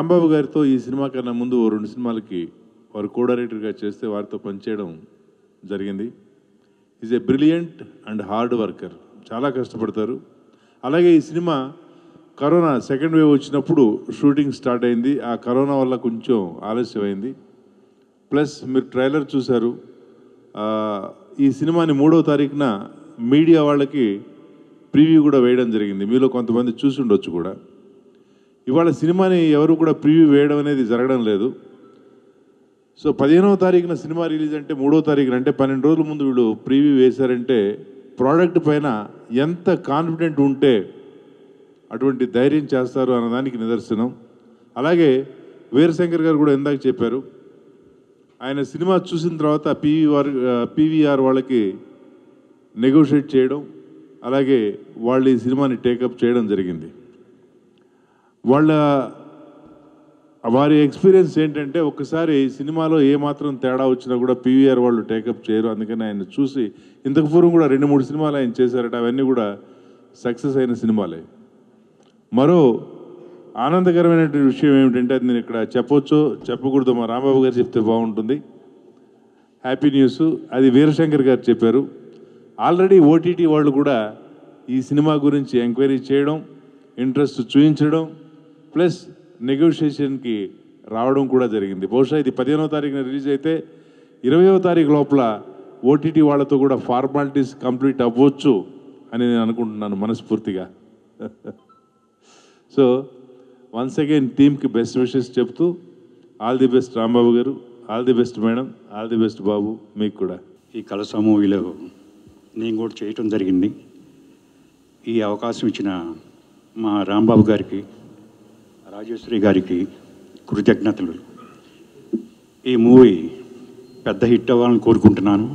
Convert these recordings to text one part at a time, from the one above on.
రాంబాబు గారితో ఈ సినిమా కన్నా ముందు ఓ రెండు సినిమాలకి వారు కో డైరెక్టర్గా చేస్తే వారితో పనిచేయడం జరిగింది is a brilliant and hard worker చాలా కష్టపడతారు అలాగే ఈ సినిమా కరోనా సెకండ్ వేవ్ వచ్చినప్పుడు షూటింగ్ స్టార్ట్ అయింది ఆ కరోనా వల్ల కొంచెం ఆలస్యమైంది ప్లస్ మీరు ట్రైలర్ చూశారు ఆ, ఈ సినిమాని మూడో తారీఖున మీడియా వాళ్ళకి ప్రివ్యూ కూడా వేయడం జరిగింది మీలో కొంతమంది చూసి ఉండొచ్చు కూడా ఇవాళ సినిమాని ఎవరు కూడా ప్రివ్యూ వేయడం అనేది జరగడం లేదు సో పదిహేనవ తారీఖున సినిమా రిలీజ్ అంటే మూడో తారీఖున అంటే పన్నెండు రోజుల ముందు వీళ్ళు ప్రివ్యూ వేశారంటే ప్రోడక్ట్ పైన ఎంత కాన్ఫిడెంట్ ఉంటే అటువంటి ధైర్యం చేస్తారు అన్నదానికి నిదర్శనం అలాగే వీరశంకర్ గారు కూడా ఇందాక చెప్పారు ఆయన సినిమా చూసిన తర్వాత పీవీఆర్ పీవీఆర్ వాళ్ళకి నెగోషియేట్ చేయడం అలాగే వాళ్ళు ఈ సినిమాని టేకప్ చేయడం జరిగింది వాళ్ళ వారి ఎక్స్పీరియన్స్ ఏంటంటే ఒకసారి సినిమాలో ఏమాత్రం తేడా వచ్చినా కూడా పీవీఆర్ వాళ్ళు టేకప్ చేయరు అందుకని ఆయన చూసి ఇంతకు పూర్వం కూడా రెండు మూడు సినిమాలు ఆయన చేశారట అవన్నీ కూడా సక్సెస్ అయిన సినిమాలే మరో ఆనందకరమైనటువంటి విషయం ఏమిటంటే అది నేను ఇక్కడ చెప్పొచ్చో చెప్పకూడదు మా రాంబాబు గారు చెప్తే బాగుంటుంది హ్యాపీ న్యూస్ అది వీరశంకర్ గారు చెప్పారు ఆల్రెడీ ఓటీటీ వాళ్ళు కూడా ఈ సినిమా గురించి ఎంక్వైరీ చేయడం ఇంట్రెస్ట్ చూపించడం ప్లస్ నెగోషియేషన్కి రావడం కూడా జరిగింది బహుశా ఇది పదిహేనవ తారీఖున రిలీజ్ అయితే ఇరవయో తారీఖు లోపల ఓటీటీ వాళ్ళతో కూడా ఫార్మాలిటీస్ కంప్లీట్ అవ్వచ్చు అని నేను అనుకుంటున్నాను మనస్ఫూర్తిగా సో వన్స్ అగైన్ టీమ్కి బెస్ట్ విషెస్ చెప్తూ ఆల్ ది బెస్ట్ రాంబాబు గారు all the best madam all the best Babu మీకు కూడా ఈ కలస మూవీలో నేను కూడా చేయటం జరిగింది ఈ అవకాశం ఇచ్చిన మా రాంబాబు గారికి రాజేశ్వరి గారికి కృతజ్ఞతలు ఈ మూవీ పెద్ద హిట్ అవ్వాలని కోరుకుంటున్నాను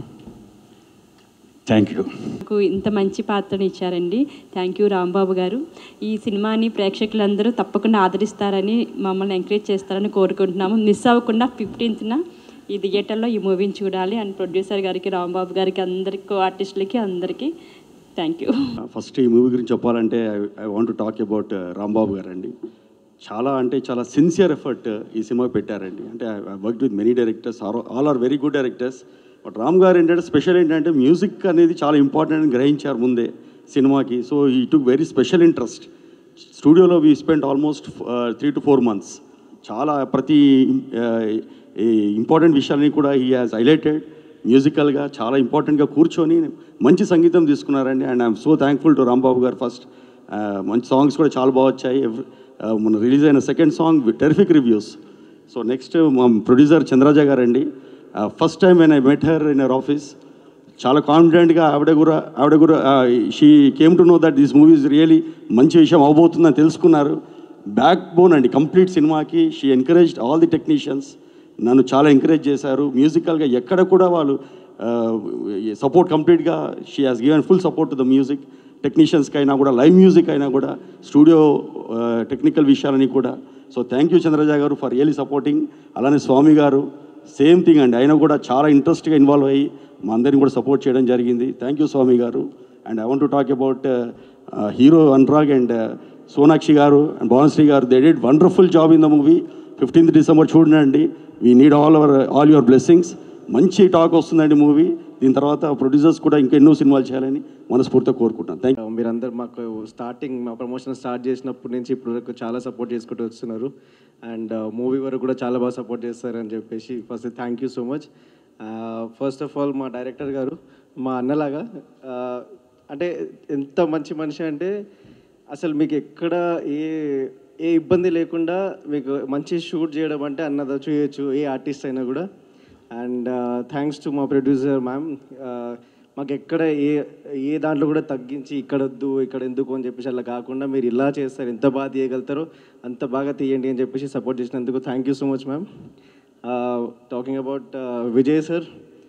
థ్యాంక్ యూ నాకు ఇంత మంచి పాత్రను ఇచ్చారండి థ్యాంక్ యూ రాంబాబు గారు ఈ సినిమాని ప్రేక్షకులందరూ తప్పకుండా ఆదరిస్తారని మమ్మల్ని ఎంకరేజ్ చేస్తారని కోరుకుంటున్నాము మిస్ అవ్వకుండా ఫిఫ్టీన్త్న ఈ థియేటర్లో ఈ మూవీని చూడాలి అండ్ ప్రొడ్యూసర్ గారికి రాంబాబు గారికి అందరికి ఆర్టిస్టులకి అందరికీ థ్యాంక్ యూ ఫస్ట్ ఈ మూవీ గురించి చెప్పాలంటే I want to talk about Rambabu గారు అండి చాలా అంటే చాలా సిన్సియర్ ఎఫర్ట్ ఈ సినిమా పెట్టారండి అంటే I work with many directors all are very good directors but Ram గారు ఏంటంటే స్పెషల్ ఏంటంటే మ్యూజిక్ అనేది చాలా ఇంపార్టెంట్ అని గ్రహించారు ముందే సినిమాకి సో ఈ టుక్ వెరీ స్పెషల్ ఇంట్రెస్ట్ స్టూడియోలో we spend almost three to four months చాలా ప్రతి ఇంపార్టెంట్ విషయాలని కూడా ఈ హాజ్ హైలైటెడ్ మ్యూజికల్గా చాలా ఇంపార్టెంట్గా కూర్చొని మంచి సంగీతం తీసుకున్నారండి and I'm so thankful to Rambabu గారు ఫస్ట్ మంచి సాంగ్స్ కూడా చాలా బాగా వచ్చాయి ఎవ్- ఆ, మొన్న రిలీజ్ అయిన second song terrific reviews so next మా ప్రొడ్యూసర్ చంద్రజ గారండి ఫస్ట్ టైం నేను I met her in our office చాలా కాన్ఫిడెంట్గా ఆవిడ కూడా ఆవిడ కూడా she came to know that this movie is really మంచి విషయం అవబోతుందని తెలుసుకున్నారు బ్యాక్ బోన్ అండి కంప్లీట్ సినిమాకి she encouraged all the technicians నన్ను చాలా ఎంకరేజ్ చేశారు మ్యూజికల్గా ఎక్కడ కూడా వాళ్ళు సపోర్ట్ కంప్లీట్గా she has given full support to the music టెక్నీషియన్స్కి అయినా కూడా లైవ్ మ్యూజిక్ అయినా కూడా స్టూడియో టెక్నికల్ విషయాలని కూడా సో థ్యాంక్ యూ చంద్రజ గారు ఫర్ రియలీ సపోర్టింగ్ అలానే స్వామి గారు సేమ్ థింగ్ అండి ఆయన కూడా చాలా ఇంట్రెస్ట్గా ఇన్వాల్వ్ అయ్యి మా అందరిని కూడా సపోర్ట్ చేయడం జరిగింది థ్యాంక్ యూ స్వామి గారు and I want to talk about hero Anurag and Sonakshi గారు అండ్ భావనశ్రీ గారు they did wonderful job in the movie fifteenth December చూడండి we need all our all your blessings మంచి టాక్ వస్తుందండి మూవీ దీని తర్వాత ప్రొడ్యూసర్స్ కూడా ఇంకా ఎన్నో సినిమాలు చేయాలని మనస్ఫూర్తిగా కోరుకుంటున్నాను థ్యాంక్ మీరందరూ మాకు స్టార్టింగ్ మా ప్రమోషన్ స్టార్ట్ చేసినప్పటి నుంచి ఇప్పటి వరకు చాలా సపోర్ట్ చేసుకుంటూ వస్తున్నారు అండ్ మూవీ వరకు కూడా చాలా బాగా సపోర్ట్ చేస్తారని చెప్పేసి first thank you so much first of all మా డైరెక్టర్ గారు మా అన్నలాగా ఆ, అంటే ఎంత మంచి మనిషి అంటే అసలు మీకు ఎక్కడ ఏ ఏ ఇబ్బంది లేకుండా మీకు మంచి షూట్ చేయడం అంటే అన్నదా చేయొచ్చు ఏ ఆర్టిస్ట్ అయినా కూడా అండ్ థ్యాంక్స్ టు మా ప్రొడ్యూసర్ మ్యామ్ మాకు ఎక్కడ ఏ ఏ దాంట్లో కూడా తగ్గించి ఇక్కడ వద్దు ఇక్కడ ఎందుకు అని చెప్పేసి అలా కాకుండా మీరు ఇలా చేస్తారు ఎంత బాగా తీయగలుగుతారో అంత బాగా తీయండి అని చెప్పేసి సపోర్ట్ చేసినందుకు thank you so much ma'am talking about Vijay sir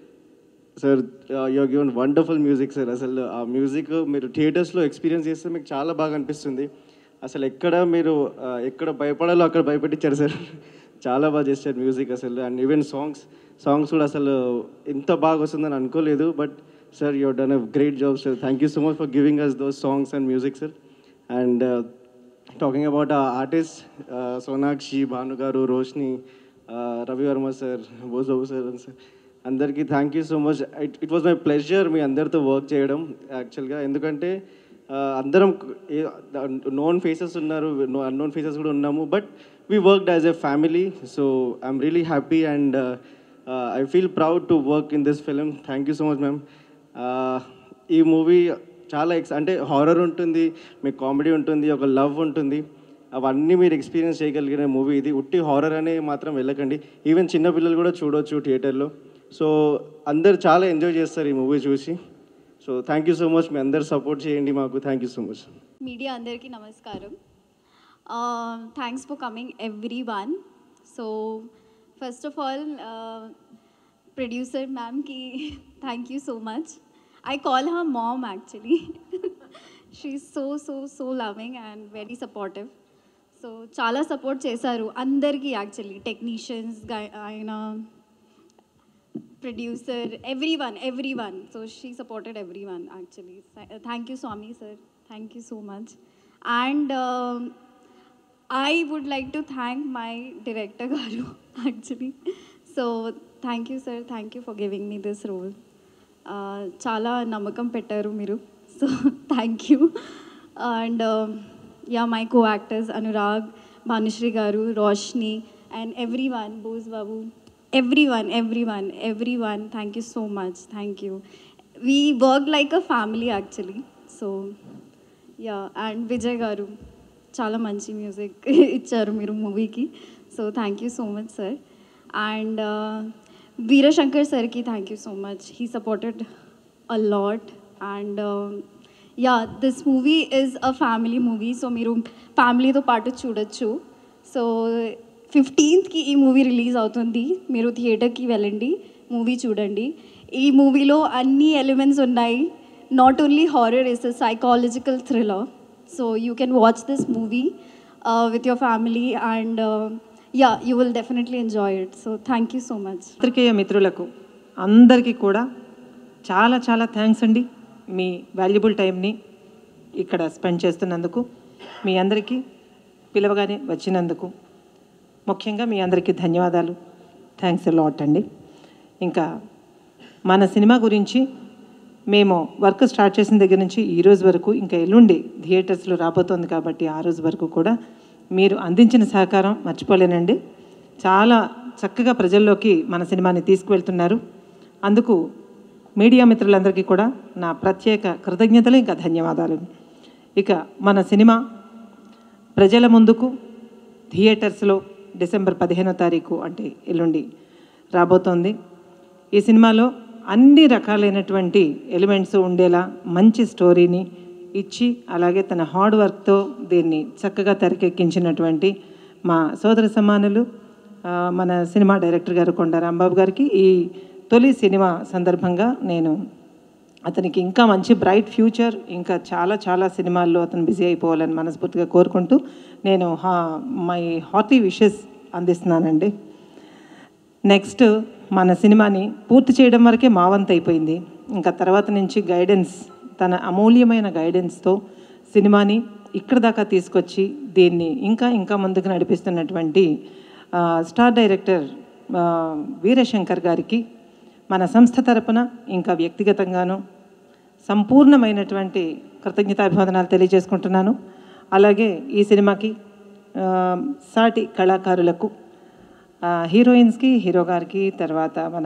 sir you given wonderful music sir అసలు ఆ మ్యూజిక్ మీరు థియేటర్స్లో ఎక్స్పీరియన్స్ చేస్తే మీకు చాలా బాగా అనిపిస్తుంది అసలు ఎక్కడ మీరు ఆ, ఎక్కడ భయపడాలో అక్కడ భయపెట్టించారు సార్ చాలా బాగా చేశారు మ్యూజిక్ అసలు అండ్ ఈవెన్ సాంగ్స్ సాంగ్స్ కూడా అసలు ఇంత బాగా వస్తుందని అనుకోలేదు but sir you done a great job sir thank you so much for giving us those songs and music sir and talking about artist Sonakshi Bhanu గారు Roshni Ravi Varma sir Bojababu sir sir అందరికీ thank you so much it it was my pleasure మీ అందరితో work చేయడం యాక్చువల్గా ఎందుకంటే uh, అందరం known faces ఉన్నారు unknown faces కూడా ఉన్నాము but we worked as a family so I'm really happy and I feel proud to work in this film thank you so much ma'am ఈ మూవీ చాలా ఎక్స్ అంటే హారర్ ఉంటుంది మీకు కామెడీ ఉంటుంది ఒక లవ్ ఉంటుంది అవన్నీ మీరు ఎక్స్పీరియన్స్ చేయగలిగిన మూవీ ఇది ఉట్టి హారర్ అనే మాత్రం వెళ్ళకండి ఈవెన్ చిన్నపిల్లలు కూడా చూడొచ్చు థియేటర్లో సో అందరు చాలా ఎంజాయ్ చేస్తారు ఈ మూవీ చూసి so thank you so much మీ అందరు సపోర్ట్ చేయండి మాకు thank you so much media అందరికీ నమస్కారం thanks for coming everyone so first of all producer మ్యామ్కి thank you so much I call her mom actually she so so so loving and very supportive so చాలా support చేశారు అందరికీ actually technicians ఆయన producer, everyone, everyone. So she supported everyone actually. Th- Thank you, Swami sir. Thank you so much. And um, I would like to thank my director Garu actually. So thank you, sir. Thank you for giving me this role. Uh, చాలా నమ్మకం పెట్టారు మీరు so thank you and yeah my co actors Anurag Bhanusri గారు Roshni and everyone Bose Babu everyone everyone everyone thank you so much thank you we work like a family actually so yeah and Vijay గారు చాలా మంచి music ఇచ్చారు మీరు మూవీకి so thank you so much sir and Veerashankar సార్కి thank you so much he supported a lot and yeah this movie is a family movie so మీరు ఫ్యామిలీతో పాటు చూడొచ్చు సో ఫిఫ్టీన్త్కి ఈ మూవీ రిలీజ్ అవుతుంది మీరు థియేటర్కి వెళ్ళండి మూవీ చూడండి ఈ మూవీలో అన్ని ఎలిమెంట్స్ ఉన్నాయి not only horror is a psychological thriller so you can watch this movie with your family and yeah you will definitely enjoy it so thank you so much పత్రికేయ మిత్రులకు అందరికీ కూడా చాలా చాలా థ్యాంక్స్ అండి మీ వాల్యుబుల్ టైంని ఇక్కడ స్పెండ్ చేస్తున్నందుకు మీ అందరికీ పిలవగానే వచ్చినందుకు ముఖ్యంగా మీ అందరికీ ధన్యవాదాలు థ్యాంక్స్ లాట్ అండి ఇంకా మన సినిమా గురించి మేము వర్క్ స్టార్ట్ చేసిన దగ్గర నుంచి ఈ రోజు వరకు ఇంకా ఎల్లుండి థియేటర్స్లో రాబోతోంది కాబట్టి ఆ రోజు వరకు కూడా మీరు అందించిన సహకారం మర్చిపోలేనండి చాలా చక్కగా ప్రజల్లోకి మన సినిమాని తీసుకువెళ్తున్నారు అందుకు మీడియా మిత్రులందరికీ కూడా నా ప్రత్యేక కృతజ్ఞతలు ఇంకా ధన్యవాదాలు ఇక మన సినిమా ప్రజల ముందుకు థియేటర్స్లో డిసెంబర్ పదిహేనో తారీఖు అంటే ఎల్లుండి రాబోతోంది ఈ సినిమాలో అన్ని రకాలైనటువంటి ఎలిమెంట్స్ ఉండేలా మంచి స్టోరీని ఇచ్చి అలాగే తన హార్డ్ వర్క్తో దీన్ని చక్కగా తెరకెక్కించినటువంటి మా సోదర సమానులు ఆ, మన సినిమా డైరెక్టర్ గారు కొండ రాంబాబు గారికి ఈ తొలి సినిమా సందర్భంగా నేను అతనికి ఇంకా మంచి బ్రైట్ ఫ్యూచర్ ఇంకా చాలా చాలా సినిమాల్లో అతను బిజీ అయిపోవాలని మనస్ఫూర్తిగా కోరుకుంటూ నేను హా మై హార్టీ విషెస్ అందిస్తున్నానండి నెక్స్ట్ మన సినిమాని పూర్తి చేయడం వరకే మా వంతు అయిపోయింది ఇంకా తర్వాత నుంచి గైడెన్స్ తన అమూల్యమైన గైడెన్స్తో సినిమాని ఇక్కడ దాకా తీసుకొచ్చి దీన్ని ఇంకా ఇంకా ముందుకు నడిపిస్తున్నటువంటి ఆ, స్టార్ డైరెక్టర్ ఆ, వీరశంకర్ గారికి మన సంస్థ తరపున ఇంకా వ్యక్తిగతంగాను సంపూర్ణమైనటువంటి కృతజ్ఞతాభివందనాలు తెలియజేసుకుంటున్నాను అలాగే ఈ సినిమాకి ఆ, సాటి కళాకారులకు ఆ, హీరోయిన్స్కి హీరో గారికి తర్వాత మన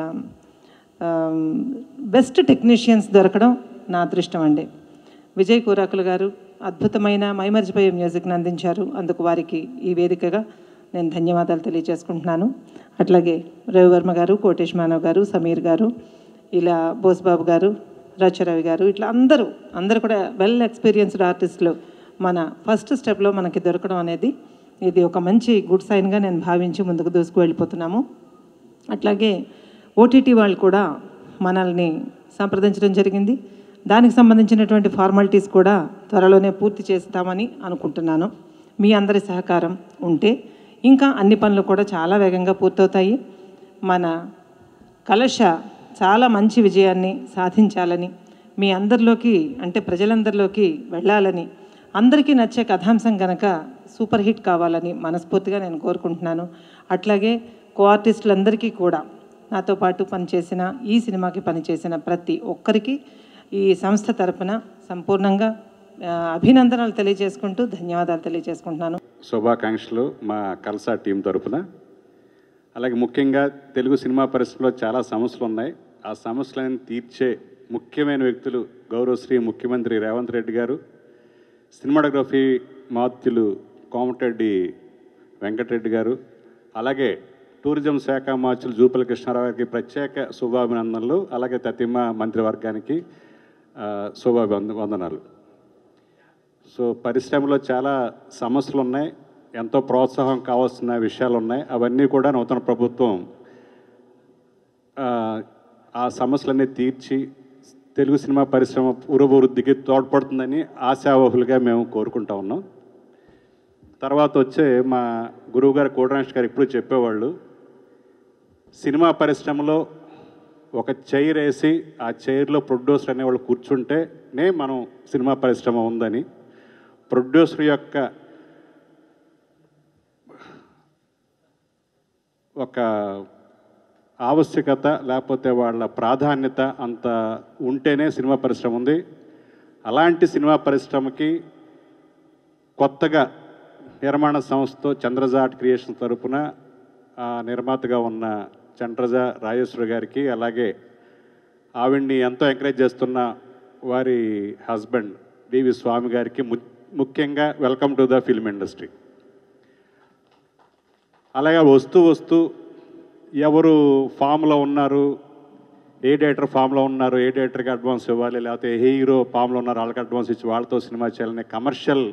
బెస్ట్ టెక్నీషియన్స్ దొరకడం నా అదృష్టం అండి విజయ్ కూరాకులు గారు అద్భుతమైన మైమర్చిపోయే మ్యూజిక్ని అందించారు అందుకు వారికి ఈ వేదికగా నేను ధన్యవాదాలు తెలియజేసుకుంటున్నాను అట్లాగే రవివర్మ గారు కోటేష్ మానవ్ గారు సమీర్ గారు ఇలా బోస్బాబు గారు రచరవి గారు ఇట్లా అందరూ అందరూ కూడా వెల్ ఎక్స్పీరియన్స్డ్ ఆర్టిస్టులు మన ఫస్ట్ స్టెప్లో మనకి దొరకడం అనేది ఇది ఒక మంచి గుడ్ సైన్గా నేను భావించి ముందుకు దూసుకు వెళ్ళిపోతున్నాము అట్లాగే ఓటీటీ వాళ్ళు కూడా మనల్ని సంప్రదించడం జరిగింది దానికి సంబంధించినటువంటి ఫార్మాలిటీస్ కూడా త్వరలోనే పూర్తి చేస్తామని అనుకుంటున్నాను మీ అందరి సహకారం ఉంటే ఇంకా అన్ని పనులు కూడా చాలా వేగంగా పూర్తవుతాయి మన కలశ చాలా మంచి విజయాన్ని సాధించాలని మీ అందరిలోకి అంటే ప్రజలందరిలోకి వెళ్ళాలని అందరికీ నచ్చే కథాంశం కనుక సూపర్ హిట్ కావాలని మనస్ఫూర్తిగా నేను కోరుకుంటున్నాను అట్లాగే కో ఆర్టిస్టులందరికీ కూడా నాతో పాటు పనిచేసిన ఈ సినిమాకి పనిచేసిన ప్రతి ఒక్కరికి ఈ సంస్థ తరపున సంపూర్ణంగా ఆ, అభినందనలు తెలియజేసుకుంటూ ధన్యవాదాలు తెలియజేసుకుంటున్నాను శుభాకాంక్షలు మా కల్సా టీం తరపున అలాగే ముఖ్యంగా తెలుగు సినిమా పరిశ్రమలో చాలా సమస్యలు ఉన్నాయి ఆ సమస్యలను తీర్చే ముఖ్యమైన వ్యక్తులు గౌరవశ్రీ ముఖ్యమంత్రి రేవంత్ రెడ్డి గారు సినిమాటోగ్రఫీ మాత్యులు కోమటిరెడ్డి వెంకటరెడ్డి గారు అలాగే టూరిజం శాఖ మార్చులు జూపల కృష్ణారావు గారికి ప్రత్యేక శుభాభినందనలు అలాగే తతిమ మంత్రివర్గానికి ఆ, శుభాభివంద వందనాలు సో పరిశ్రమలో చాలా సమస్యలు ఉన్నాయి ఎంతో ప్రోత్సాహం కావాల్సిన విషయాలు ఉన్నాయి అవన్నీ కూడా నూతన ప్రభుత్వం ఆ, ఆ సమస్యలన్నీ తీర్చి తెలుగు సినిమా పరిశ్రమ పురోభివృద్ధికి తోడ్పడుతుందని ఆశావహులుగా మేము కోరుకుంటా ఉన్నాం తర్వాత వచ్చే మా గురువుగారు కోటరాష్ గారు ఎప్పుడు చెప్పేవాళ్ళు సినిమా పరిశ్రమలో ఒక చైర్ వేసి ఆ చైర్లో ప్రొడ్యూసర్ అనేవాళ్ళు కూర్చుంటేనే మనం సినిమా పరిశ్రమ ఉందని ప్రొడ్యూసర్ యొక్క ఒక ఆవశ్యకత లేకపోతే వాళ్ళ ప్రాధాన్యత అంత ఉంటేనే సినిమా పరిశ్రమ ఉంది అలాంటి సినిమా పరిశ్రమకి కొత్తగా నిర్మాణ సంస్థతో చంద్రజాట్ క్రియేషన్ తరపున ఆ, నిర్మాతగా ఉన్న చంద్రజ రాజేశ్వరి గారికి అలాగే ఆవిడ్ని ఎంతో ఎంకరేజ్ చేస్తున్న వారి హస్బెండ్ డివి స్వామి గారికి ము- ముఖ్యంగా welcome to the film industry అలాగే వస్తూ వస్తూ ఎవరు ఫామ్లో ఉన్నారు ఏ డైరెక్టర్ ఫామ్లో ఉన్నారు ఏ డైరెక్టర్కి అడ్వాన్స్ ఇవ్వాలి లేకపోతే ఏ హీరో ఫామ్లో ఉన్నారు వాళ్ళకి అడ్వాన్స్ ఇచ్చి వాళ్ళతో సినిమా చేయాలనే కమర్షియల్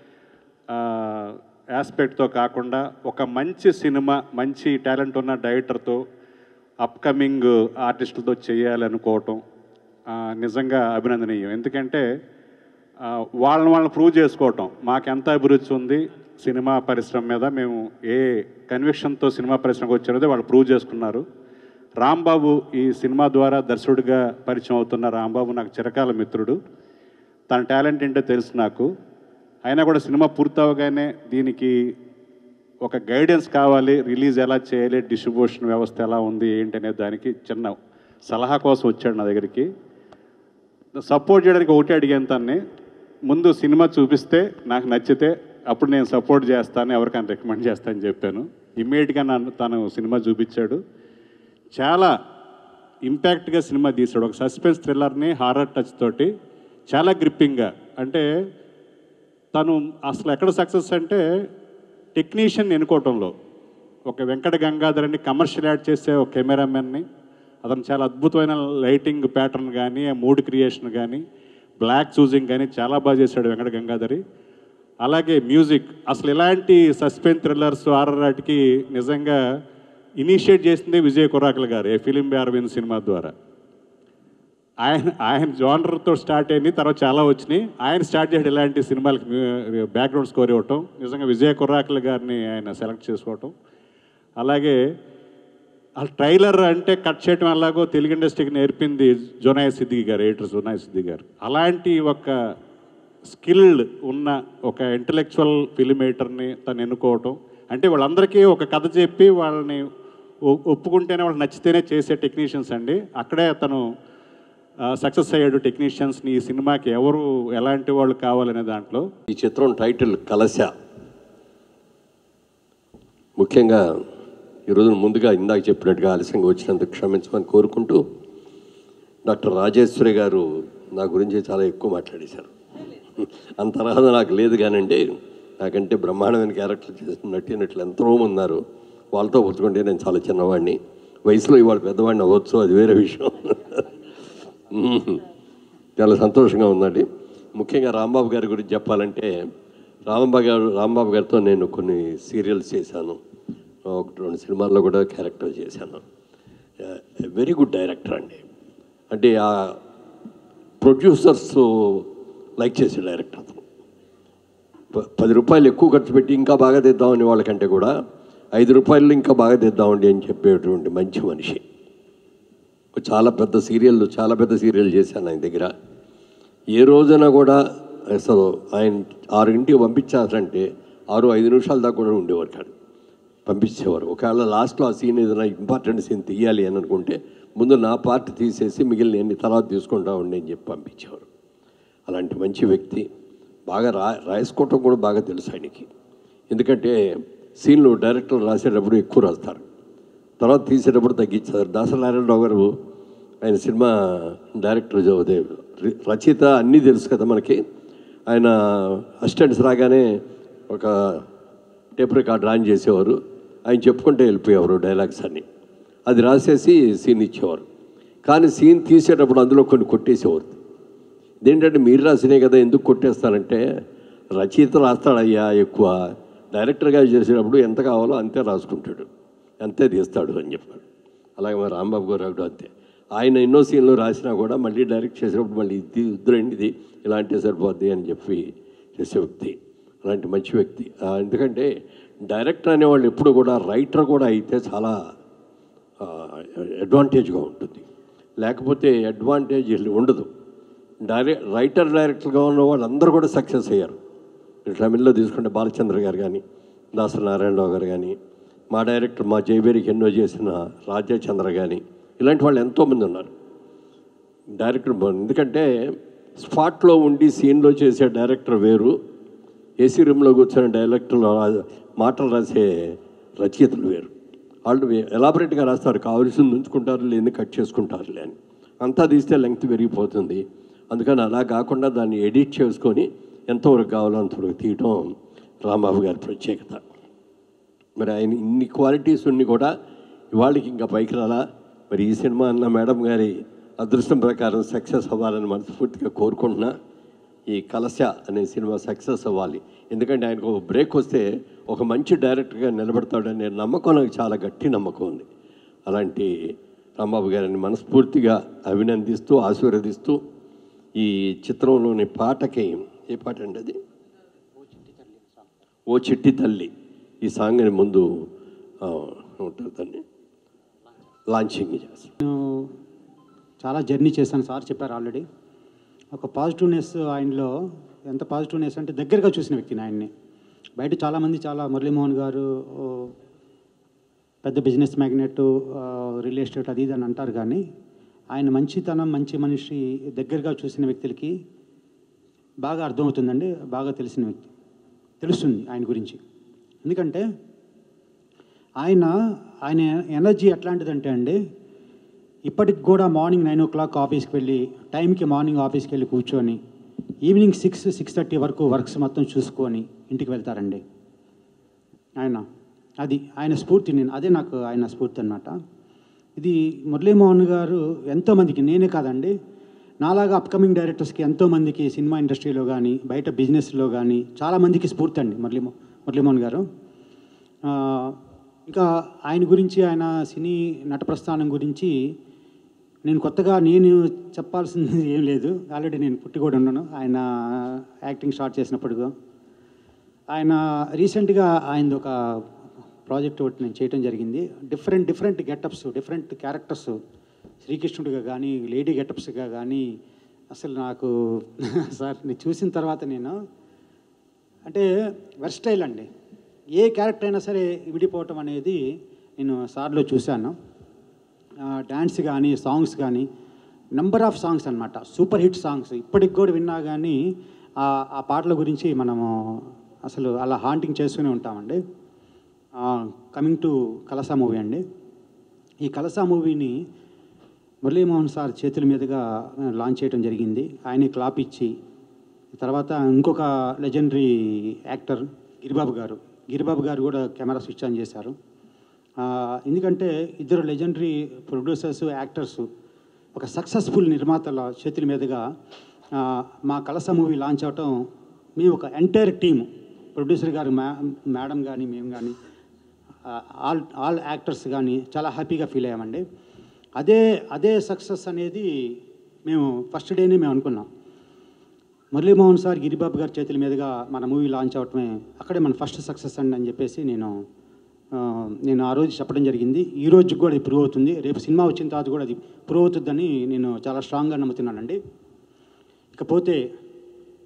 ఆస్పెక్ట్తో కాకుండా ఒక మంచి సినిమా మంచి టాలెంట్ ఉన్న డైరెక్టర్తో అప్కమింగ్ ఆర్టిస్టులతో చేయాలనుకోవటం ఆ, నిజంగా అభినందనీయం ఎందుకంటే ఆ, వాళ్ళని వాళ్ళని ప్రూవ్ చేసుకోవటం మాకెంత అభిరుచి ఉంది సినిమా పరిశ్రమ మీద మేము ఏ కన్విక్షన్తో సినిమా పరిశ్రమకు వచ్చారో వాళ్ళు ప్రూవ్ చేసుకున్నారు రాంబాబు ఈ సినిమా ద్వారా దర్శకుడిగా పరిచయం అవుతున్న రాంబాబు నాకు చిరకాల మిత్రుడు తన టాలెంట్ ఏంటో తెలుసు నాకు అయినా కూడా సినిమా పూర్తవగానే దీనికి ఒక గైడెన్స్ కావాలి రిలీజ్ ఎలా చేయాలి డిస్ట్రిబ్యూషన్ వ్యవస్థ ఎలా ఉంది ఏంటి అనే దానికి చిన్న సలహా కోసం వచ్చాడు నా దగ్గరికి సపోర్ట్ చేయడానికి ఒకటి అడిగాను తన్ని ముందు సినిమా చూపిస్తే నాకు నచ్చితే అప్పుడు నేను సపోర్ట్ చేస్తాను ఎవరికైనా రికమెండ్ చేస్తానని చెప్పాను ఇమ్మీడియట్గా నన్ను తను సినిమా చూపించాడు చాలా ఇంపాక్ట్గా సినిమా తీశాడు ఒక సస్పెన్స్ థ్రిల్లర్ని హారర్ టచ్ తోటి చాలా గ్రిప్పింగ్గా అంటే తను అసలు ఎక్కడ సక్సెస్ అంటే టెక్నీషియన్ ఎన్నుకోవటంలో ఒక వెంకట గంగాధర్ని కమర్షియల్ యాడ్ చేసే ఒక కెమెరామెన్ని అతను చాలా అద్భుతమైన లైటింగ్ ప్యాటర్న్ కానీ ఆ మూడ్ క్రియేషన్ కానీ బ్లాక్ చూజింగ్ కానీ చాలా బాగా చేశాడు వెంకట గంగాధరి అలాగే మ్యూజిక్ అసలు ఇలాంటి సస్పెన్స్ థ్రిల్లర్స్ ఆర్ఆర్ వాటికి నిజంగా ఇనిషియేట్ చేసింది విజయ్ కురాకల్ గారు ఏ ఫిలిం అరవింద్ సినిమా ద్వారా ఆయన ఆయన జానర్తో స్టార్ట్ అయింది తర్వాత చాలా వచ్చినాయి ఆయన స్టార్ట్ చేయడం ఇలాంటి సినిమాలకి బ్యాక్గ్రౌండ్ స్కోర్ ఇవ్వటం నిజంగా విజయ కుర్రాకుల గారిని ఆయన సెలెక్ట్ చేసుకోవటం అలాగే ఆ ట్రైలర్ అంటే కట్ చేయడం ఎలాగో తెలుగు ఇండస్ట్రీకి నేర్పింది జోనాయ సిద్దికి గారు ఎడిటర్ జోనాయ సిద్ది గారు అలాంటి ఒక స్కిల్డ్ ఉన్న ఒక ఇంటలెక్చువల్ ఫిలిం ఎడిటర్ని తను ఎన్నుకోవటం అంటే వాళ్ళందరికీ ఒక కథ చెప్పి వాళ్ళని ఒ- ఒప్పుకుంటేనే వాళ్ళకి నచ్చితేనే చేసే టెక్నీషియన్స్ అండి అక్కడే తను సక్సెస్ అయ్యాడు టెక్నీషియన్స్ని ఈ సినిమాకి ఎవరు ఎలాంటి వాళ్ళు కావాలనే దాంట్లో ఈ చిత్రం టైటిల్ కలశ ముఖ్యంగా ఈరోజు ముందుగా ఇందాక చెప్పినట్టుగా ఆలస్యంగా వచ్చినందుకు క్షమించమని కోరుకుంటూ డాక్టర్ రాజేశ్వరి గారు నా గురించి చాలా ఎక్కువ మాట్లాడేశారు అంత అర్హత నాకు లేదు కానండి నాకంటే బ్రహ్మాండమైన క్యారెక్టర్ చేసిన నటినట్లు ఎంతోమంది ఉన్నారు వాళ్ళతో పోల్చుకుంటే నేను చాలా చిన్నవాడిని వయసులో ఇవాళ పెద్దవాడిని అవ్వచ్చు అది వేరే విషయం చాలా సంతోషంగా ఉందండి ముఖ్యంగా రాంబాబు గారి గురించి చెప్పాలంటే రాంబాబు గారు రాంబాబు గారితో నేను కొన్ని సీరియల్స్ చేశాను ఒకటి రెండు సినిమాల్లో కూడా క్యారెక్టర్ చేశాను వెరీ గుడ్ డైరెక్టర్ అండి అంటే ఆ ప్రొడ్యూసర్స్ లైక్ చేసే డైరెక్టర్ అతను ప- పది రూపాయలు ఎక్కువ ఖర్చు పెట్టి ఇంకా బాగా తెద్దామని వాళ్ళకంటే కూడా ఐదు రూపాయలు ఇంకా బాగా తెద్దామండి అని చెప్పేటువంటి మంచి మనిషి చాలా పెద్ద సీరియల్ చాలా పెద్ద సీరియల్ చేశాను ఆయన దగ్గర ఏ రోజున కూడా అసలు ఆయన ఆరు ఇంటికి పంపించారంటే ఆరు ఐదు నిమిషాల దాకా కూడా ఉండేవారు కాదు పంపించేవారు ఒకవేళ లాస్ట్లో ఆ సీన్ ఏదైనా ఇంపార్టెంట్ సీన్ తీయాలి అని అనుకుంటే ముందు నా పార్ట్ తీసేసి మిగిలిన ఎన్ని తర్వాత తీసుకుంటా ఉండి అని చెప్పి పంపించేవారు అలాంటి మంచి వ్యక్తి బాగా రా రాసుకోవటం కూడా బాగా తెలుసు ఆయనకి ఎందుకంటే సీన్లు డైరెక్టర్లు రాసేటప్పుడు ఎక్కువ రాస్తారు తర్వాత తీసేటప్పుడు తగ్గించారు దాసనారాయణరావు గారు ఆయన సినిమా డైరెక్టర్ అదే రచయిత అన్నీ తెలుసు కదా మనకి ఆయన అసిస్టెంట్స్ రాగానే ఒక టేప్ రికార్డ్ ఆన్ చేసేవారు ఆయన చెప్పుకుంటే వెళ్ళిపోయేవారు డైలాగ్స్ అన్నీ అది రాసేసి సీన్ ఇచ్చేవారు కానీ సీన్ తీసేటప్పుడు అందులో కొన్ని కొట్టేసేవారు ఇదేంటంటే మీరు రాసినే కదా ఎందుకు కొట్టేస్తారంటే రచయిత రాస్తాడయ్యా ఎక్కువ డైరెక్టర్గా చేసేటప్పుడు ఎంత కావాలో అంతే రాసుకుంటాడు అంతే తీస్తాడు అని చెప్పాడు అలాగే మరి రాంబాబు గారు కూడా అంతే ఆయన ఎన్నో సీన్లు రాసినా కూడా మళ్ళీ డైరెక్ట్ చేసేటప్పుడు మళ్ళీ ఇది ఇద్దరండి ఇది ఇలాంటి సరిపోద్ది అని చెప్పి చేసే వ్యక్తి అలాంటి మంచి వ్యక్తి ఆ, ఎందుకంటే డైరెక్టర్ అనేవాళ్ళు ఎప్పుడు కూడా రైటర్ కూడా అయితే చాలా అడ్వాంటేజ్గా ఉంటుంది లేకపోతే అడ్వాంటేజ్ ఉండదు డైరెక్ట్ రైటర్ డైరెక్టర్గా ఉన్న వాళ్ళందరూ కూడా సక్సెస్ అయ్యారు తమిళ్లో తీసుకుంటే బాలచంద్ర గారు కానీ దాసరి నారాయణరావు గారు కానీ మా డైరెక్టర్ మా జయబేరికి ఎన్నో చేసిన రాజచంద్ర కానీ ఇలాంటి వాళ్ళు ఎంతోమంది ఉన్నారు డైరెక్టర్ బాగుంది ఎందుకంటే స్పాట్లో ఉండి సీన్లో చేసే డైరెక్టర్ వేరు ఏసీ రూమ్లో కూర్చొని డైరెక్టర్లు రా- మాటలు రాసే రచయితలు వేరు వాళ్ళు ఎలాబరేట్గా రాస్తారు కావాల్సింది ఉంచుకుంటారు లేని కట్ చేసుకుంటారులే అని అంతా తీస్తే లెంగ్త్ పెరిగిపోతుంది అందుకని అలా కాకుండా దాన్ని ఎడిట్ చేసుకొని ఎంతవరకు కావాలో అంతవరకు తీయటం రాంబాబు గారి ప్రత్యేకత మరి ఆయన ఇన్ని క్వాలిటీస్ ఉన్ని కూడా ఇవాళకి ఇంకా పైకి రాలా మరి ఈ సినిమా అన్న మేడం గారి అదృష్టం ప్రకారం సక్సెస్ అవ్వాలని మనస్ఫూర్తిగా కోరుకుంటున్నా ఈ కలశ అనే సినిమా సక్సెస్ అవ్వాలి ఎందుకంటే ఆయనకు ఒక బ్రేక్ వస్తే ఒక మంచి డైరెక్టర్గా నిలబడతాడనే నమ్మకం నాకు చాలా గట్టి నమ్మకం ఉంది అలాంటి రాంబాబు గారిని మనస్ఫూర్తిగా అభినందిస్తూ ఆశీర్వదిస్తూ ఈ చిత్రంలోని పాటకి ఏ పాట అండి అది ఓ చిట్టి తల్లి ఈ సాంగ్ని ముందు ఆ, ఉంటుంది దాన్ని లాంచింగ్ చేస్తాం నేను చాలా జర్నీ చేశాను సార్ చెప్పారు ఆల్రెడీ ఒక పాజిటివ్నెస్ ఆయనలో ఎంత పాజిటివ్నెస్ అంటే దగ్గరగా చూసిన వ్యక్తిని ఆయన్ని బయట చాలామంది చాలా మురళీమోహన్ గారు ఓ, పెద్ద బిజినెస్ మ్యాగ్నెట్ రియల్ ఎస్టేట్ అది ఇది అని అంటారు కానీ ఆయన మంచితనం మంచి మనిషి దగ్గరగా చూసిన వ్యక్తులకి బాగా అర్థమవుతుందండి బాగా తెలిసిన వ్యక్తి తెలుస్తుంది ఆయన గురించి ఎందుకంటే ఆయన ఆయన ఎనర్జీ ఎట్లాంటిదంటే అండి ఇప్పటికి కూడా మార్నింగ్ నైన్ ఓ క్లాక్ ఆఫీస్కి వెళ్ళి టైంకి మార్నింగ్ ఆఫీస్కి వెళ్ళి కూర్చొని ఈవినింగ్ సిక్స్ సిక్స్ థర్టీ వరకు వర్క్స్ మొత్తం చూసుకొని ఇంటికి వెళ్తారండి ఆయన అది ఆయన స్ఫూర్తి నేను అదే నాకు ఆయన స్ఫూర్తి అనమాట ఇది మురళీమోహన్ గారు ఎంతోమందికి నేనే కాదండి నాలాగా అప్కమింగ్ డైరెక్టర్స్కి ఎంతోమందికి సినిమా ఇండస్ట్రీలో కానీ బయట బిజినెస్లో కానీ చాలామందికి స్ఫూర్తి అండి మురళీమో మురళీమోహన్ గారు ఆ, ఇంకా ఆయన గురించి ఆయన సినీ నట ప్రస్థానం గురించి నేను కొత్తగా నేను చెప్పాల్సింది ఏం లేదు ఆల్రెడీ నేను పుట్టి కూడా ఉన్నాను ఆయన యాక్టింగ్ స్టార్ట్ చేసినప్పుడు ఆయన రీసెంట్గా ఆయనది ఒక ప్రాజెక్ట్ ఒకటి నేను చేయడం జరిగింది different different getups different characters శ్రీకృష్ణుడిగా కానీ లేడీ గెటప్స్గా కానీ అసలు నాకు సార్ నేను చూసిన తర్వాత నేను అంటే వెర్స్టైల్ అండి ఏ క్యారెక్టర్ అయినా సరే విడిపోవటం అనేది నేను సార్లో చూశాను డ్యాన్స్ కానీ సాంగ్స్ కానీ నెంబర్ ఆఫ్ సాంగ్స్ అన్నమాట సూపర్ హిట్ సాంగ్స్ ఇప్పటికి కూడా విన్నా కానీ ఆ ఆ పాటల గురించి మనము అసలు అలా హాంటింగ్ చేసుకుని ఉంటామండి కమింగ్ టు కలసా మూవీ అండి ఈ కలసా మూవీని మురళీమోహన్ సార్ చేతుల మీదుగా లాంచ్ చేయడం జరిగింది ఆయనే క్లాప్ ఇచ్చి తర్వాత ఇంకొక లెజెండరీ యాక్టర్ గిరిబాబు గారు గిరిబాబు గారు కూడా కెమెరా స్విచ్ ఆన్ చేశారు ఆ, ఎందుకంటే ఇద్దరు లెజెండరీ ప్రొడ్యూసర్స్ యాక్టర్స్ ఒక సక్సెస్ఫుల్ నిర్మాతల చేతుల మీదుగా ఆ, మా కలస మూవీ లాంచ్ అవటం మేము ఒక ఎంటైర్ టీము ప్రొడ్యూసర్ గారు మ్యా మేడం కానీ మేము కానీ ఆల్ ఆల్ యాక్టర్స్ కానీ చాలా హ్యాపీగా ఫీల్ అయ్యామండి అదే అదే సక్సెస్ అనేది మేము ఫస్ట్ డేనే మేము అనుకున్నాం మురళీమోహన్ సార్ గిరిబాబు గారి చేతుల మీదుగా మన మూవీ లాంచ్ అవటమే అక్కడే మన ఫస్ట్ సక్సెస్ అండి అని చెప్పేసి నేను ఆ, నేను ఆ రోజు చెప్పడం జరిగింది ఈ రోజు కూడా అది ప్రూవ్ అవుతుంది రేపు సినిమా వచ్చిన తర్వాత కూడా అది ప్రూవ్ అవుతుందని నేను చాలా స్ట్రాంగ్గా నమ్ముతున్నానండి ఇకపోతే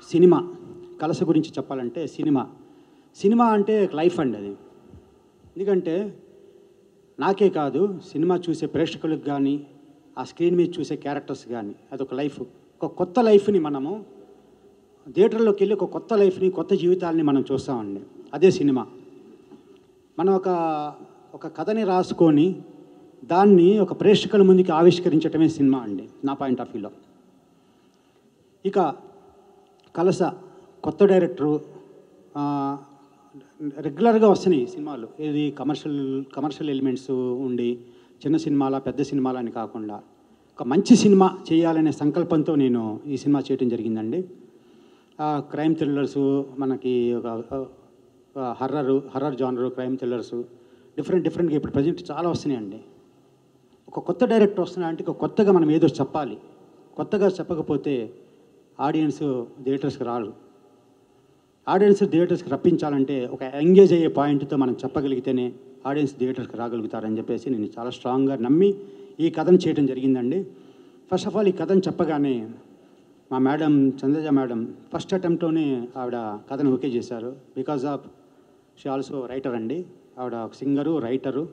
సినిమా కలస గురించి చెప్పాలంటే సినిమా సినిమా అంటే లైఫ్ అండి అది ఎందుకంటే నాకే కాదు సినిమా చూసే ప్రేక్షకులకు కానీ ఆ స్క్రీన్ మీద చూసే క్యారెక్టర్స్ కానీ అదొక లైఫ్ ఒక కొత్త లైఫ్ని మనము థియేటర్లోకి వెళ్ళి ఒక కొత్త లైఫ్ని కొత్త జీవితాలని మనం చూస్తామండి అదే సినిమా మనం ఒక ఒక కథని రాసుకొని దాన్ని ఒక ప్రేక్షకుల ముందుకి ఆవిష్కరించటమే సినిమా అండి నా పాయింట్ ఆఫ్ వ్యూలో ఇక కలస కొత్త డైరెక్టరు ఆ, రెగ్యులర్గా వస్తున్నాయి సినిమాలు ఇది కమర్షియల్ కమర్షియల్ ఎలిమెంట్స్ ఉండి చిన్న సినిమాల పెద్ద సినిమాల అని కాకుండా ఒక మంచి సినిమా చేయాలనే సంకల్పంతో నేను ఈ సినిమా చేయడం జరిగిందండి క్రైమ్ థ్రిల్లర్స్ మనకి ఒక horror horror genre crime thrillers different డిఫరెంట్గా ఇప్పుడు ప్రజెంట్ చాలా వస్తున్నాయండి ఒక కొత్త డైరెక్టర్ వస్తున్నా అంటే ఒక కొత్తగా మనం ఏదో చెప్పాలి కొత్తగా చెప్పకపోతే ఆడియన్స్ థియేటర్స్కి రారు ఆడియన్స్ థియేటర్స్కి రప్పించాలంటే ఒక ఎంగేజ్ అయ్యే పాయింట్తో మనం చెప్పగలిగితేనే ఆడియన్స్ థియేటర్కి రాగలుగుతారని చెప్పేసి నేను చాలా స్ట్రాంగ్గా నమ్మి ఈ కథను చేయడం జరిగిందండి ఫస్ట్ ఆఫ్ ఆల్ ఈ కథను చెప్పగానే మా మేడం చంద్రజ మేడం ఫస్ట్ అటెంప్ట్లోనే ఆవిడ కథను ఓకే చేశారు because of she also writer అండి ఆవిడ ఒక సింగరు రైటరు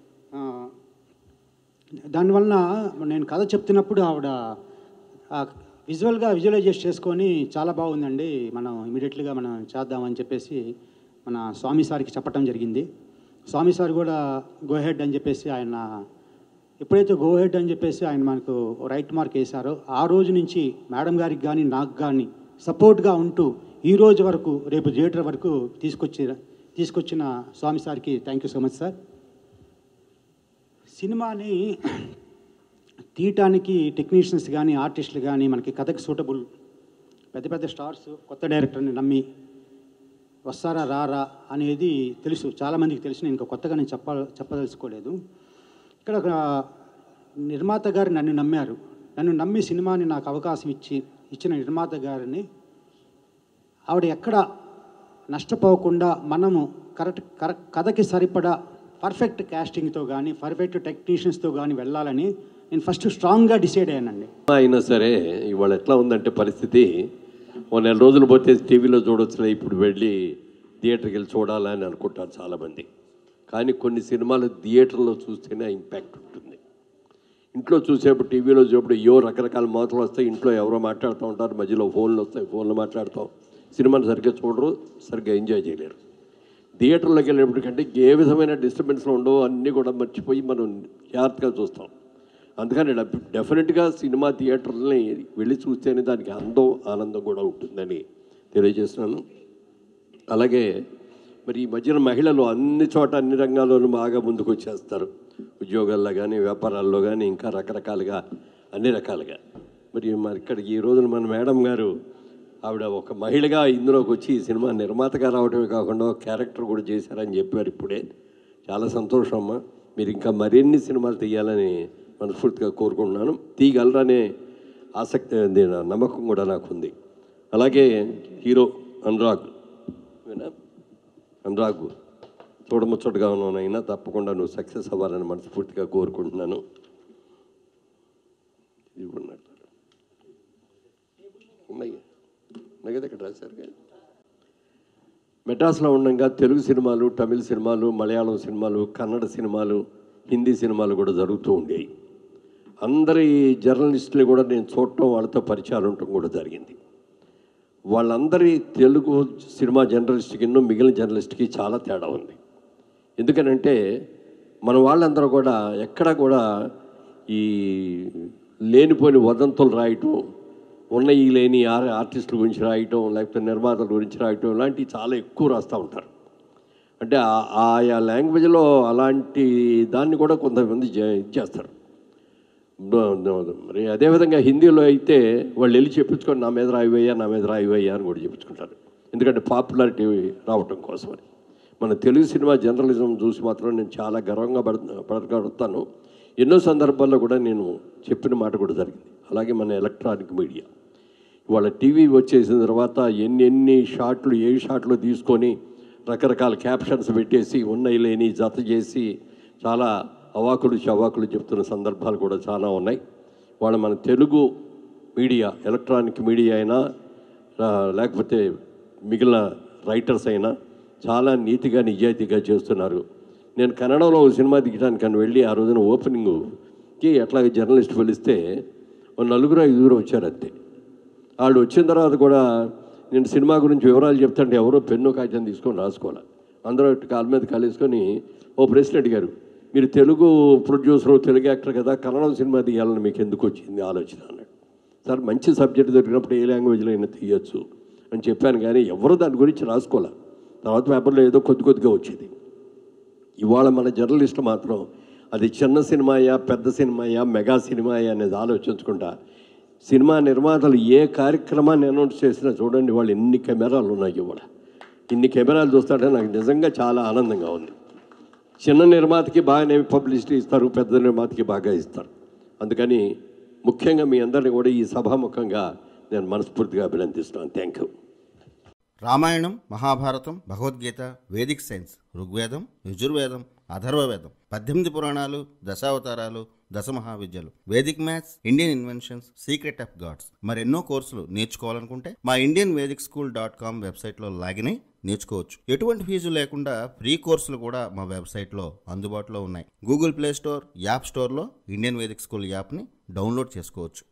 దానివలన నేను కథ చెప్తున్నప్పుడు ఆవిడ విజువల్గా విజువలైజేషన్ చేసుకొని చాలా బాగుందండి మనం ఇమీడియట్లీగా మనం చేద్దామని చెప్పేసి మన స్వామి సార్కి చెప్పడం జరిగింది స్వామి సార్ కూడా గో హెడ్ అని చెప్పేసి ఆయన ఎప్పుడైతే గో హెడ్ అని చెప్పేసి ఆయన మనకు రైట్ మార్క్ వేశారో ఆ రోజు నుంచి మేడం గారికి కానీ నాకు కానీ సపోర్ట్గా ఉంటూ ఈ రోజు వరకు రేపు థియేటర్ వరకు తీసుకొచ్చి తీసుకొచ్చిన స్వామి సార్కి thank you so much sir సినిమాని తీయటానికి టెక్నీషియన్స్ కానీ ఆర్టిస్టులు కానీ మనకి కథకి సూటబుల్ పెద్ద పెద్ద స్టార్స్ కొత్త డైరెక్టర్ని నమ్మి వస్తారా రారా అనేది తెలుసు చాలామందికి తెలుసు నేను ఇంకా కొత్తగా నేను చెప్ప చెప్పదలుచుకోలేదు ఇక్కడ ఒక నిర్మాత గారు నన్ను నమ్మారు నన్ను నమ్మి సినిమాని నాకు అవకాశం ఇచ్చి ఇచ్చిన నిర్మాత గారిని ఆవిడ ఎక్కడ నష్టపోకుండా మనము కరెక్ట్ కరెక్ట్ కథకి సరిపడా పర్ఫెక్ట్ క్యాస్టింగ్తో కానీ పర్ఫెక్ట్ టెక్నీషియన్స్తో కానీ వెళ్ళాలని నేను ఫస్ట్ స్ట్రాంగ్గా డిసైడ్ అయ్యానండి అయినా సరే ఇవాళ ఎట్లా ఉందంటే పరిస్థితి ఓ నెల రోజులు పోతే టీవీలో చూడొచ్చులే ఇప్పుడు వెళ్ళి థియేటర్కి వెళ్ళి చూడాలని అనుకుంటారు చాలామంది కానీ కొన్ని సినిమాలు థియేటర్లో చూస్తేనే ఇంపాక్ట్ ఉంటుంది ఇంట్లో చూసేప్పుడు టీవీలో చూసేప్పుడు ఏవో రకరకాల మాటలు వస్తాయి ఇంట్లో ఎవరో మాట్లాడుతూ ఉంటారు మధ్యలో ఫోన్లు వస్తాయి ఫోన్లో మాట్లాడతాం సినిమాని సరిగ్గా చూడరు సరిగ్గా ఎంజాయ్ చేయలేరు థియేటర్లోకి వెళ్ళేప్పటికంటే ఏ విధమైన డిస్టర్బెన్స్లు ఉండవు అన్నీ కూడా మర్చిపోయి మనం జాగ్రత్తగా చూస్తాం అందుకని డెఫ్- డెఫినెట్గా సినిమా థియేటర్ని వెళ్ళి చూస్తేనే దానికి అందం ఆనందం కూడా ఉంటుందని తెలియజేస్తున్నాను అలాగే మరి ఈ మధ్యన మహిళలు అన్ని చోట అన్ని రంగాల్లోనూ బాగా ముందుకు వచ్చేస్తారు ఉద్యోగాల్లో కానీ వ్యాపారాల్లో కానీ ఇంకా రకరకాలుగా అన్ని రకాలుగా మరి మరి ఇక్కడ ఈ రోజున మన మేడం గారు ఆవిడ ఒక మహిళగా ఇందులోకి వచ్చి ఈ సినిమా నిర్మాతగా రావడమే కాకుండా ఒక క్యారెక్టర్ కూడా చేశారని చెప్పారు ఇప్పుడే చాలా సంతోషం అమ్మా మీరు ఇంకా మరిన్ని సినిమాలు తీయాలని మనస్ఫూర్తిగా కోరుకుంటున్నాను తీయగలరనే ఆసక్తి దే- నమ్మకం కూడా నాకు ఉంది అలాగే హీరో అనురాగ్ వినా అనురాగ్ చూడముచ్చటగా ఉన్నానైనా తప్పకుండా నువ్వు సక్సెస్ అవ్వాలని మనస్ఫూర్తిగా కోరుకుంటున్నాను ఇది కూడా ఉన్నట్టు. ఉన్నాయి ఉన్నాయి కదా ఇక్కడ రాశారు కదా మెడ్రాస్లో ఉండగా తెలుగు సినిమాలు తమిళ సినిమాలు మలయాళం సినిమాలు కన్నడ సినిమాలు హిందీ సినిమాలు కూడా జరుగుతూ ఉండేవి అందరి జర్నలిస్టులు కూడా నేను చూడటం వాళ్ళతో పరిచయాలు ఉండటం కూడా జరిగింది వాళ్ళందరి తెలుగు సినిమా జర్నలిస్ట్కి మిగిలిన జర్నలిస్ట్కి చాలా తేడా ఉంది ఎందుకనంటే మన వాళ్ళందరూ కూడా ఎక్కడ కూడా ఈ లేనిపోని వదంతులు రాయటం ఉన్న ఈ లేని ఆర్ ఆర్టిస్టుల గురించి రాయటం లేకపోతే నిర్మాతల గురించి రాయటం ఇలాంటివి చాలా ఎక్కువ రాస్తూ ఉంటారు అంటే ఆ- ఆయా లాంగ్వేజ్లో అలాంటి దాన్ని కూడా కొంతమంది చే- చేస్తారు బ- బ- మరి అదేవిధంగా హిందీలో అయితే వాళ్ళు వెళ్ళి చెప్పించుకొని నా మీద రాయివయ్యా నా మీద రాయివయ్యా అని కూడా చెప్పించుకుంటారు ఎందుకంటే పాపులారిటీ రావటం కోసమని మన తెలుగు సినిమా జర్నలిజం చూసి మాత్రం నేను చాలా గర్వంగా పడ పడగలుగుతాను ఎన్నో సందర్భాల్లో కూడా నేను చెప్పిన మాట కూడా జరిగింది అలాగే మన ఎలక్ట్రానిక్ మీడియా ఇవాళ టీవీ వచ్చేసిన తర్వాత ఎన్ని ఎన్ని షాట్లు ఏ షాట్లు తీసుకొని రకరకాల క్యాప్షన్స్ పెట్టేసి ఉన్నాయి లేని జత చేసి చాలా అవాకులు చవాకులు చెప్తున్న సందర్భాలు కూడా చాలా ఉన్నాయి వాళ్ళ మన తెలుగు మీడియా ఎలక్ట్రానిక్ మీడియా అయినా ఆ, లేకపోతే మిగిలిన రైటర్స్ అయినా చాలా నీతిగా నిజాయితీగా చేస్తున్నారు నేను కన్నడలో ఒక సినిమా దిగడానికి అని వెళ్ళి ఆ రోజున ఓపెనింగ్కి ఎట్లాగ జర్నలిస్ట్ పిలిస్తే ఓ నలుగురు ఐదుగురు వచ్చారు అంతే వాళ్ళు వచ్చిన తర్వాత కూడా నేను సినిమా గురించి వివరాలు చెప్తుంటే ఎవరో పెన్ను కాగితం తీసుకొని రాసుకోవాలి అందరూ ఇటు కాళ్ళ మీద కాలేసుకొని ఓ ప్రశ్న అడిగారు మీరు తెలుగు ప్రొడ్యూసర్ తెలుగు యాక్టర్ కదా కన్నడ సినిమా తీయాలని మీకు ఎందుకు వచ్చింది ఆలోచన అన్నాడు సార్ మంచి సబ్జెక్ట్ దొరికినప్పుడు ఏ లాంగ్వేజ్లో అయినా తీయచ్చు అని చెప్పాను కానీ ఎవరు దాని గురించి రాసుకోలే తర్వాత పేపర్లో ఏదో కొద్ది కొద్దిగా వచ్చేది ఇవాళ మన జర్నలిస్టు మాత్రం అది చిన్న సినిమాయా పెద్ద సినిమాయా మెగా సినిమాయా అనేది ఆలోచించకుండా సినిమా నిర్మాతలు ఏ కార్యక్రమాన్ని అనౌన్స్ చేసినా చూడండి వాళ్ళు ఎన్ని కెమెరాలు ఉన్నాయి ఇవాళ ఇన్ని కెమెరాలు చూస్తాడే నాకు నిజంగా చాలా ఆనందంగా ఉంది చిన్న నిర్మాతకి బాగానే పబ్లిసిటీ ఇస్తారు పెద్ద నిర్మాతకి బాగా ఇస్తారు అందుకని ముఖ్యంగా మీ అందరిని కూడా ఈ సభాముఖంగా నేను మనస్ఫూర్తిగా అభినందిస్తున్నాను thank you Ramayanam Mahabharatam Bhagavadgita vedic science Rigvedam Yajurvedam Atharvavedam పద్దెనిమిది పురాణాలు దశావతారాలు దశ మహావిద్యలు vedic maths Indian inventions secret of gods మరెన్నో కోర్సులు నేర్చుకోవాలనుకుంటే మా Indian vedic school dot com వెబ్సైట్లో లాగిన్ అయి నేర్చుకోవచ్చు ఎటువంటి ఫీజు లేకుండా ఫ్రీ కోర్సులు కూడా మా వెబ్సైట్లో అందుబాటులో ఉన్నాయి గూగుల్ ప్లే స్టోర్ యాప్ స్టోర్లో ఇండియన్ వేదిక్ స్కూల్ యాప్ని డౌన్లోడ్ చేసుకోవచ్చు